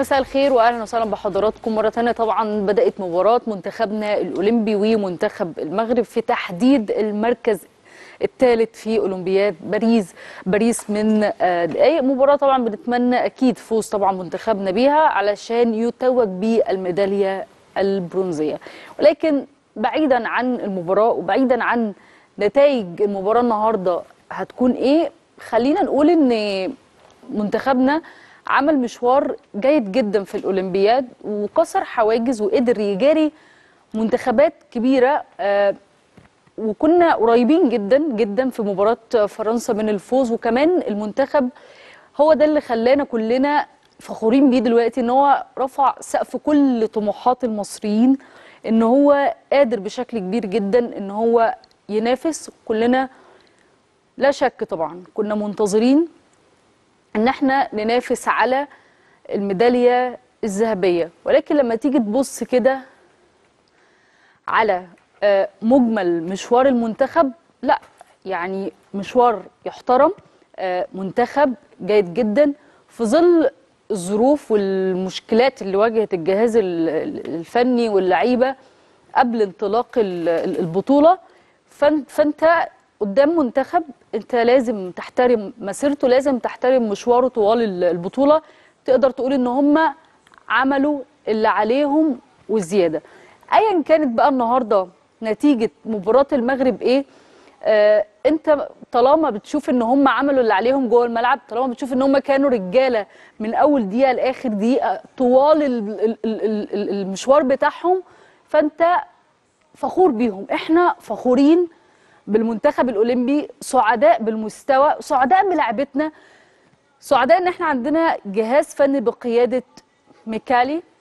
مساء الخير واهلا وسهلا بحضراتكم مره ثانيه طبعا بدات مباراه منتخبنا الاولمبي ومنتخب المغرب في تحديد المركز الثالث في اولمبياد باريس باريس من آه، دقائق مباراه طبعا بنتمنى اكيد فوز طبعا منتخبنا بيها علشان يتوج بالميداليه البرونزيه ولكن بعيدا عن المباراه وبعيدا عن نتائج المباراه النهارده هتكون ايه خلينا نقول ان منتخبنا عمل مشوار جيد جدا في الاولمبياد وكسر حواجز وقدر يجاري منتخبات كبيره آه، وكنا قريبين جدا جدا في مباراه فرنسا من الفوز وكمان المنتخب هو ده اللي خلانا كلنا فخورين بيه دلوقتي ان هو رفع سقف كل طموحات المصريين ان هو قادر بشكل كبير جدا ان هو ينافس كلنا لا شك طبعا كنا منتظرين ان احنا ننافس على الميداليه الذهبيه ولكن لما تيجي تبص كده على آه، مجمل مشوار المنتخب لا يعني مشوار يحترم آه، منتخب جيد جدا في ظل الظروف والمشكلات اللي واجهت الجهاز ال- ال- الفني واللعيبه قبل انطلاق ال- ال- البطوله فان- فانت قدام منتخب انت لازم تحترم مسيرته لازم تحترم مشواره طوال ال- البطوله تقدر تقول ان هم عملوا اللي عليهم والزياده ايا كانت بقى النهارده نتيجه مباراه المغرب ايه آه انت طالما بتشوف ان هم عملوا اللي عليهم جوه الملعب طالما بتشوف ان هم كانوا رجاله من اول دقيقه لاخر دقيقه طوال ال- ال- ال- ال- المشوار بتاعهم فانت فخور بيهم احنا فخورين بالمنتخب الاولمبي سعداء بالمستوى سعداء بلعبتنا سعداء ان احنا عندنا جهاز فني بقياده ميكالي